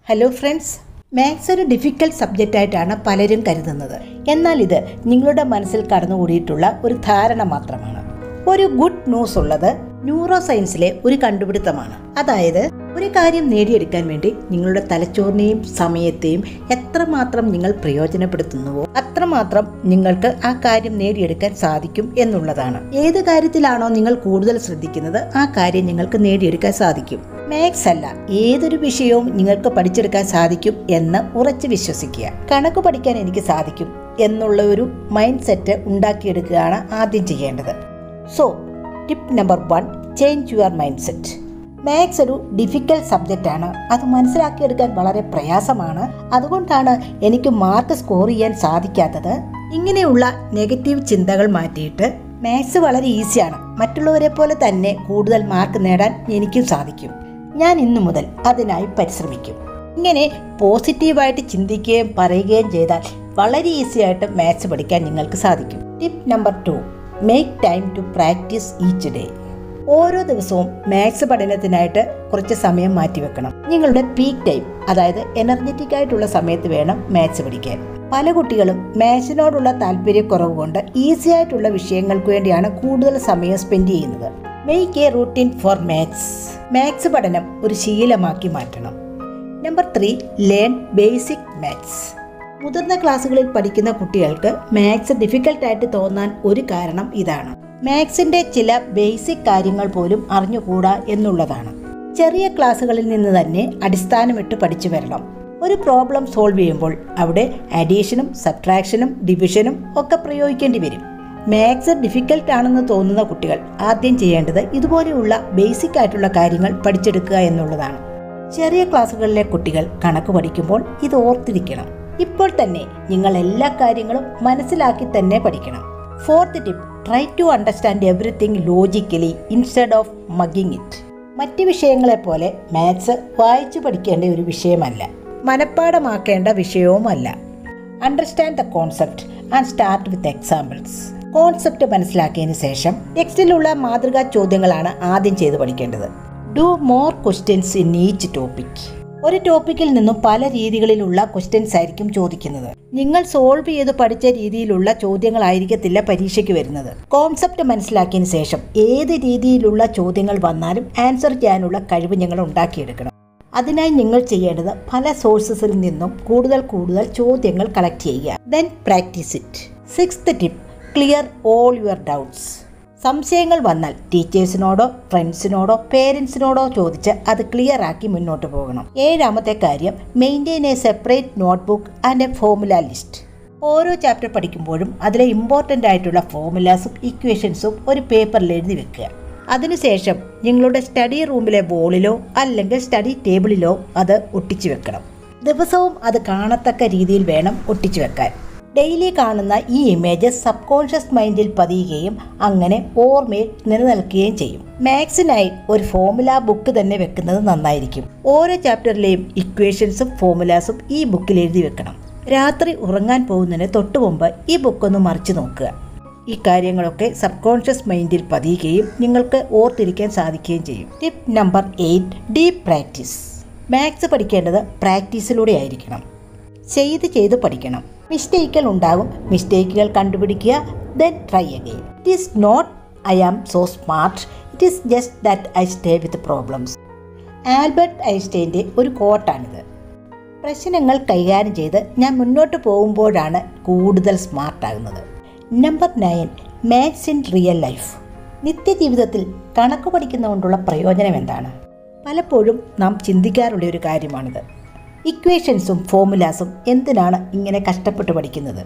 hello friends maths ഒരു difficult subject ആയിട്ടാണ് പലരും കരുതുന്നത് എന്നാൽ ഇത് നിങ്ങളുടെ മനസ്സിൽ കടന്നുകൂടിയിട്ടുള്ള ഒരു ധാരണ മാത്രമാണ് ഒരു ഗുഡ് ന്യൂസ് ഉള്ളത് ന്യൂറോ സയൻസിലെ ഒരു കണ്ടുപിടുത്തമാണ് അതായത് ഒരു കാര്യം നേടിയെടുക്കാൻ വേണ്ടി നിങ്ങളുടെ തലച്ചോറിനെയും സമയത്തെയും എത്രമാത്രം നിങ്ങൾ പ്രയോജനപ്പെടുത്തുന്നുവോ അത്രമാത്രം നിങ്ങൾക്ക് ആ കാര്യം നേടിയെടുക്കാൻ സാധിക്കും എന്നുള്ളതാണ് ഏത് കാര്യത്തിലാണോ നിങ്ങൾ കൂടുതൽ ശ്രദ്ധിക്കുന്നത് ആ കാര്യം നിങ്ങൾക്ക് നേടിയെടുക്കാൻ സാധിക്കും മാത്സ് അല്ല ഏതൊരു വിഷയവും നിങ്ങൾക്ക് പഠിച്ചെടുക്കാൻ സാധിക്കും എന്ന് ഉറച്ചു വിശ്വസിക്കുക കണക്ക് പഠിക്കാൻ എനിക്ക് സാധിക്കും എന്നുള്ള ഒരു മൈൻഡ് സെറ്റ് ഉണ്ടാക്കിയെടുക്കുകയാണ് ആദ്യം ചെയ്യേണ്ടത് so tip number one change your mind set maths ഒരു ഡിഫിക്കൽട്ട് സബ്ജക്റ്റ് ആണ് അത് മനസ്സിലാക്കിയെടുക്കാൻ വളരെ പ്രയാസമാണ് അതുകൊണ്ടാണ് എനിക്ക് മാർക്ക് സ്കോർ ചെയ്യാൻ സാധിക്കാത്തത് ഇങ്ങനെയുള്ള നെഗറ്റീവ് ചിന്തകൾ മാറ്റിയിട്ട് മാത്സ് വളരെ ഈസിയാണ് മറ്റുള്ളവരെ പോലെ തന്നെ കൂടുതൽ മാർക്ക് നേടാൻ എനിക്കും സാധിക്കും ഞാൻ ഇന്നു മുതൽ അതിനായി പരിശ്രമിക്കും ഇങ്ങനെ പോസിറ്റീവായിട്ട് ചിന്തിക്കുകയും പറയുകയും ചെയ്താൽ വളരെ ഈസി ആയിട്ട് മാത്സ് പഠിക്കാൻ നിങ്ങൾക്ക് സാധിക്കും tip number two make time to practice each day ഓരോ ദിവസവും മാത്സ് പഠനത്തിനായിട്ട് കുറച്ച് സമയം മാറ്റിവെക്കണം നിങ്ങളുടെ പീക്ക് ടൈം അതായത് എനർജറ്റിക് ആയിട്ടുള്ള സമയത്ത് വേണം മാത്സ് പഠിക്കാൻ പല കുട്ടികളും മാത്സിനോടുള്ള താല്പര്യക്കുറവ് കൊണ്ട് ഈസി ആയിട്ടുള്ള വിഷയങ്ങൾക്ക് വേണ്ടിയാണ് കൂടുതൽ സമയം സ്പെൻഡ് ചെയ്യുന്നത് make a routine for maths maths പഠനം ഒരു ശീലമാക്കി മാറ്റണം number three learn basic maths മുതിർന്ന ക്ലാസ്സുകളിൽ പഠിക്കുന്ന കുട്ടികൾക്ക് മാത്സ് ഡിഫിക്കൽട്ടായിട്ട് തോന്നാൻ ഒരു കാരണം ഇതാണ് മാത്സിന്റെ ചില ബേസിക് കാര്യങ്ങൾ പോലും അറിഞ്ഞുകൂടാ എന്നുള്ളതാണ് ചെറിയ ക്ലാസ്സുകളിൽ നിന്ന് തന്നെ അടിസ്ഥാനമിട്ട് പഠിച്ചു വരണം ഒരു പ്രോബ്ലം സോൾവ് ചെയ്യുമ്പോൾ അവിടെ അഡീഷനും സബ്ട്രാക്ഷനും ഡിവിഷനും ഒക്കെ പ്രയോഗിക്കേണ്ടി വരും മാത്സ് ഡിഫിക്കൽട്ട് ആണെന്ന് തോന്നുന്ന കുട്ടികൾ ആദ്യം ചെയ്യേണ്ടത് ഇതുപോലെയുള്ള ബേസിക് ആയിട്ടുള്ള കാര്യങ്ങൾ പഠിച്ചെടുക്കുക എന്നുള്ളതാണ് ചെറിയ ക്ലാസ്സുകളിലെ കുട്ടികൾ കണക്ക് പഠിക്കുമ്പോൾ ഇത് ഓർത്തിരിക്കണം ഇപ്പോൾ തന്നെ നിങ്ങൾ എല്ലാ കാര്യങ്ങളും മനസ്സിലാക്കി തന്നെ പഠിക്കണം fourth tip try to understand everything logically instead of mugging it മറ്റ് വിഷയങ്ങളെ പോലെ മാത്സ് വായിച്ചു പഠിക്കേണ്ട ഒരു വിഷയമല്ല മനഃപ്പാടമാക്കേണ്ട വിഷയവുമല്ല understand the concept and start with examples concept മനസ്സിലാക്കിയതിന് ശേഷം ടെക്സ്റ്റിലുള്ള മാതൃകാ ചോദ്യങ്ങളാണ് ആദ്യം ചെയ്ത് പഠിക്കേണ്ടത് do more questions in each topic ഒരു ടോപ്പിക്കിൽ നിന്നും പല രീതികളിലുള്ള ക്വസ്റ്റ്യൻസ് ആയിരിക്കും ചോദിക്കുന്നത് നിങ്ങൾ സോൾവ് ചെയ്ത് പഠിച്ച രീതിയിലുള്ള ചോദ്യങ്ങളായിരിക്കത്തില്ല പരീക്ഷയ്ക്ക് വരുന്നത് കോൺസെപ്റ്റ് മനസ്സിലാക്കിയതിന് ശേഷം ഏത് രീതിയിലുള്ള ചോദ്യങ്ങൾ വന്നാലും ആൻസർ ചെയ്യാനുള്ള കഴിവ് ഞങ്ങൾ ഉണ്ടാക്കിയെടുക്കണം അതിനായി നിങ്ങൾ ചെയ്യേണ്ടത് പല സോഴ്സസിൽ നിന്നും കൂടുതൽ കൂടുതൽ ചോദ്യങ്ങൾ കളക്ട് ചെയ്യുക then practice it sixth tip clear all your doubts സംശയങ്ങൾ വന്നാൽ ടീച്ചേഴ്സിനോടോ ഫ്രണ്ട്സിനോടോ പേരൻസിനോടോ ചോദിച്ച് അത് ക്ലിയർ ആക്കി മുന്നോട്ട് പോകണം ഏഴാമത്തെ കാര്യം maintain a separate notebook and a formula list ഓരോ ചാപ്റ്റർ പഠിക്കുമ്പോഴും അതിലെ ഇമ്പോർട്ടൻ്റ് ആയിട്ടുള്ള ഫോമുലാസും ഇക്വേഷൻസും ഒരു പേപ്പറിൽ എഴുതി വെക്കുക അതിനുശേഷം നിങ്ങളുടെ സ്റ്റഡി റൂമിലെ വോളിലോ അല്ലെങ്കിൽ സ്റ്റഡി ടേബിളിലോ അത് ഒട്ടിച്ചു വെക്കണം ദിവസവും അത് കാണത്തക്ക രീതിയിൽ വേണം ഒട്ടിച്ചു വെക്കാൻ ഡെയിലി കാണുന്ന ഈ ഇമേജ് സബ് കോൺഷ്യസ് മൈൻഡിൽ പതിയുകയും അങ്ങനെ ഓർമ്മയിൽ നിലനിൽക്കുകയും ചെയ്യും മാത്സിനായി ഒരു ഫോമുല ബുക്ക് തന്നെ വെക്കുന്നത് നന്നായിരിക്കും ഓരോ ചാപ്റ്ററിലെയും ഇക്വേഷൻസും ഫോമുലാസും ഈ ബുക്കിൽ എഴുതി വെക്കണം രാത്രി ഉറങ്ങാൻ പോകുന്നതിന് തൊട്ടു മുമ്പ് ഈ ബുക്കൊന്ന് മറിച്ചു നോക്കുക ഈ കാര്യങ്ങളൊക്കെ സബ് കോൺഷ്യസ് മൈൻഡിൽ പതിയുകയും നിങ്ങൾക്ക് ഓർത്തിരിക്കാൻ സാധിക്കുകയും ചെയ്യും tip number eight deep practice maths പഠിക്കേണ്ടത് പ്രാക്ടീസിലൂടെ ആയിരിക്കണം ചെയ്ത് ചെയ്ത് പഠിക്കണം മിസ്റ്റേക്കുകൾ ഉണ്ടാകും മിസ്റ്റേക്കുകൾ കണ്ടുപിടിക്കുക then try again it is not I am so smart it is just that I stay with problems Albert ഐൻസ്റ്റൈൻ്റെ ഒരു കോട്ടാണിത് പ്രശ്നങ്ങൾ കൈകാര്യം ചെയ്ത് ഞാൻ മുന്നോട്ട് പോകുമ്പോഴാണ് കൂടുതൽ സ്മാർട്ടാകുന്നത് number nine maths in real life നിത്യജീവിതത്തിൽ കണക്ക് പഠിക്കുന്നതുകൊണ്ടുള്ള പ്രയോജനം എന്താണ് പലപ്പോഴും നാം ചിന്തിക്കാറുള്ള ഒരു കാര്യമാണിത് ഇക്വേഷൻസും ഫോമുലാസും എന്തിനാണ് ഇങ്ങനെ കഷ്ടപ്പെട്ട് പഠിക്കുന്നത്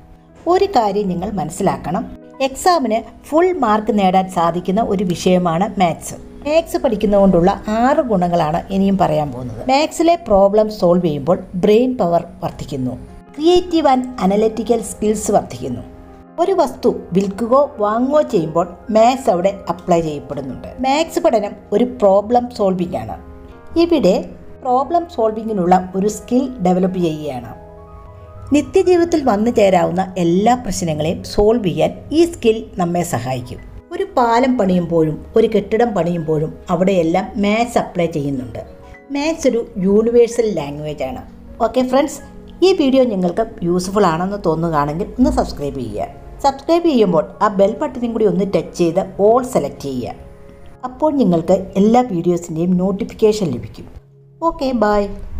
ഒരു കാര്യം നിങ്ങൾ മനസ്സിലാക്കണം എക്സാമിന് ഫുൾ മാർക്ക് നേടാൻ സാധിക്കുന്ന ഒരു വിഷയമാണ് മാത്സ് മാത്സ് പഠിക്കുന്നതുകൊണ്ടുള്ള ആറ് ഗുണങ്ങളാണ് ഇനിയും പറയാൻ പോകുന്നത് മാത്സിലെ പ്രോബ്ലം സോൾവ് ചെയ്യുമ്പോൾ ബ്രെയിൻ പവർ വർദ്ധിക്കുന്നു ക്രിയേറ്റീവ് ആൻഡ് അനലറ്റിക്കൽ സ്കിൽസ് വർദ്ധിക്കുന്നു ഒരു വസ്തു വിൽക്കുകയോ വാങ്ങുകയോ ചെയ്യുമ്പോൾ മാത്സ് അവിടെ അപ്ലൈ ചെയ്യപ്പെടുന്നുണ്ട് മാത്സ് പഠനം ഒരു പ്രോബ്ലം സോൾവിംഗ് ആണ് ഇവിടെ പ്രോബ്ലം സോൾവിങ്ങിനുള്ള ഒരു സ്കിൽ ഡെവലപ്പ് ചെയ്യുകയാണ് നിത്യജീവിതത്തിൽ വന്നു ചേരാവുന്ന എല്ലാ പ്രശ്നങ്ങളെയും സോൾവ് ചെയ്യാൻ ഈ സ്കിൽ നമ്മെ സഹായിക്കും ഒരു പാലം പണിയുമ്പോഴും ഒരു കെട്ടിടം പണിയുമ്പോഴും അവിടെയെല്ലാം മാത്സ് അപ്ലൈ ചെയ്യുന്നുണ്ട് മാത്സ് ഒരു യൂണിവേഴ്സൽ ലാംഗ്വേജ് ആണ് ഓക്കെ ഫ്രണ്ട്സ് ഈ വീഡിയോ നിങ്ങൾക്ക് യൂസ്ഫുൾ ആണെന്ന് തോന്നുകയാണെങ്കിൽ ഒന്ന് സബ്സ്ക്രൈബ് ചെയ്യുക സബ്സ്ക്രൈബ് ചെയ്യുമ്പോൾ ആ ബെൽ ബട്ടനും കൂടി ഒന്ന് ടച്ച് ചെയ്ത് ഓൾ സെലക്ട് ചെയ്യുക അപ്പോൾ നിങ്ങൾക്ക് എല്ലാ വീഡിയോസിൻ്റെയും നോട്ടിഫിക്കേഷൻ ലഭിക്കും ഓക്കെ ബൈ